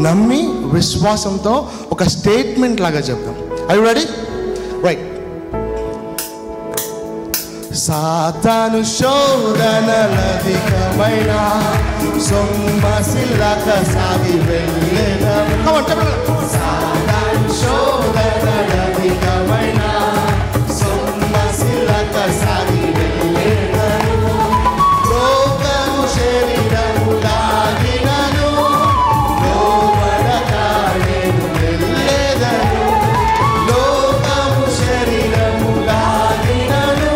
నమ్మి విశ్వాసంతో ఒక స్టేట్మెంట్ లాగా చెప్దాం ఐ రెడీ రైట్ సాతాను శోధనలధికమైన సొమ్మసిల్లక సాగి వెళ్ళేదము సాతాను శోధనలధికమైన సొమ్మసిల్లక సాగి వెళ్ళేదము లోకము శరీరము లాగినను లోబడక నేను వెళ్ళేదను లోకము శరీరము లాగినను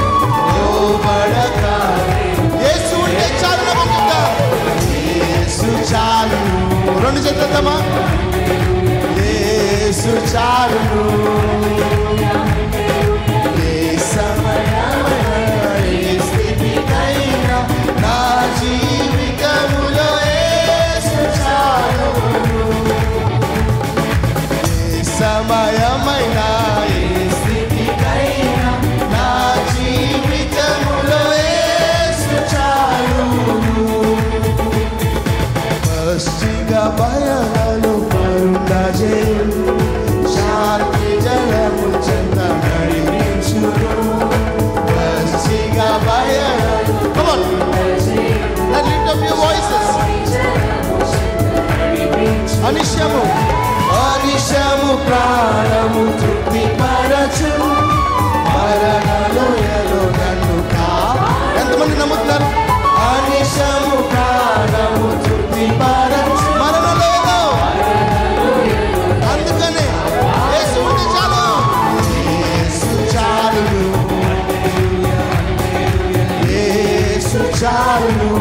లోబడక యేసు ఉంటే చాలు నమ్ముకుంటా యేసు చాలు రెండు చేద్దామా యేసు చాలు ఏ సమయమైనా, ఏ స్థితికైనా నా జీవితములో యేసు చాలును. ఏ సమయమైనా ఏ స్థితికైనా నా జీవితములో యేసు చాలును. పశ్చిగా బయలు పరుండ చేయును శాంతి జలము చెంత నడిపించును పశ్చిగా బయలు Come on. Now lift up your voices. అనిశము అనిశము ప్రాణము తృప్తి పరచు మరణలోయలో నన్ను కా ఎంతమంది నమ్ముతున్నారు అనిశము ప్రాణము తృప్తి పరచు మరణలోయలో అందుకనే యేసు ఉంటే చాలు యేసు చాలును యేసు చాలును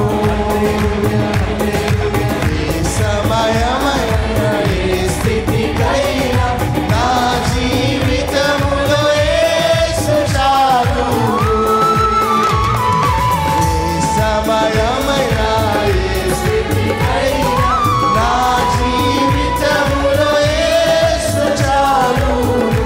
ఏ సమయమైన ఏ స్థితికైనా నా జీవితములో యేసు చాలును. ఏ సమయమైన ఏ స్థితికైనా నా జీవితములో యేసు చాలును.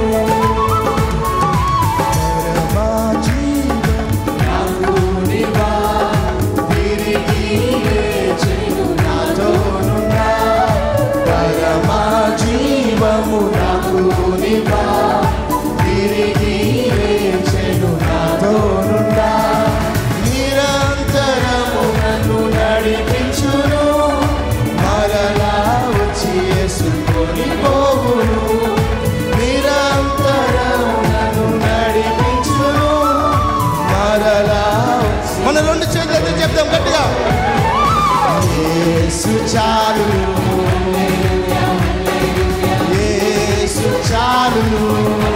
పరమా జీవం నాకు నీవా, తిరిగి లేచెను నాతోనున్నా. పరమా జీవము నాకు నీవా, తిరిగి లేచెను నాతోనున్నా. నిరంతరము నన్ను నడిపించును మరలా వచ్చి యేసుకొని పోవును నిరంతరం నన్ను నడిపించును మరలా మన రెండు చేతులతో చెప్దాం గట్టిగా యేసు చాలును యేసు చాలును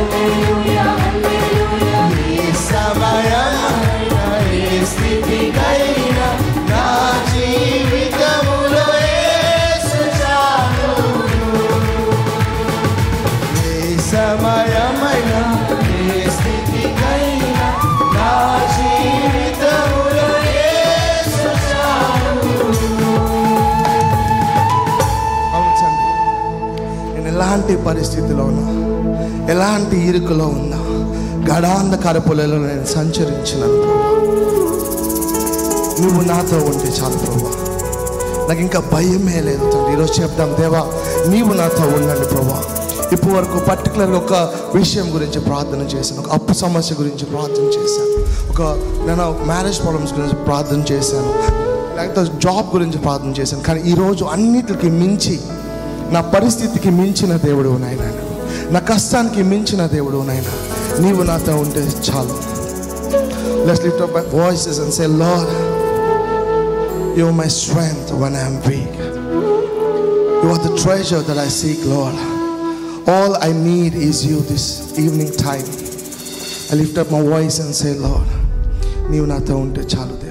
ఏ సమయమైనా, ఏ స్థితికైనా నా జీవితములో యేసు చాలును. ఏ సమయమైనా, ఏ స్థితికైనా నా జీవితములో యేసు చాలును. అవును తండ్రి నేను ఎలాంటి పరిస్థితిలో ఉన్నా ఎలాంటి ఇరుకులో ఉన్నా గడాంధకార పొలలో నేను సంచరించినాను ప్రభా నువ్వు నాతో ఉంటే చాలు ప్రభా నాకు ఇంకా భయమే లేదు తండ్రి ఈరోజు చెప్దాం దేవా నీవు నాతో ఉండండి ప్రభా ఇప్పటి వరకు పర్టికులర్గా ఒక విషయం గురించి ప్రార్థన చేశాను ఒక అప్పు సమస్య గురించి ప్రార్థన చేశాను ఒక నేను మ్యారేజ్ ప్రాబ్లమ్స్ గురించి ప్రార్థన చేశాను లేకపోతే జాబ్ గురించి ప్రార్థన చేశాను కానీ ఈరోజు అన్నిటికి మించి నా పరిస్థితికి మించిన దేవుడు నాయన నా కష్టానికి మించిన దేవుడు నాయన నీవు నాతో ఉంటే చాలు let's lift up my voices and say Lord you are my strength when I am weak. You are the treasure that I seek, Lord. All I need is you this evening time. I lift up my voice and say, Lord, నీవు నాతో ఉంటే చాలు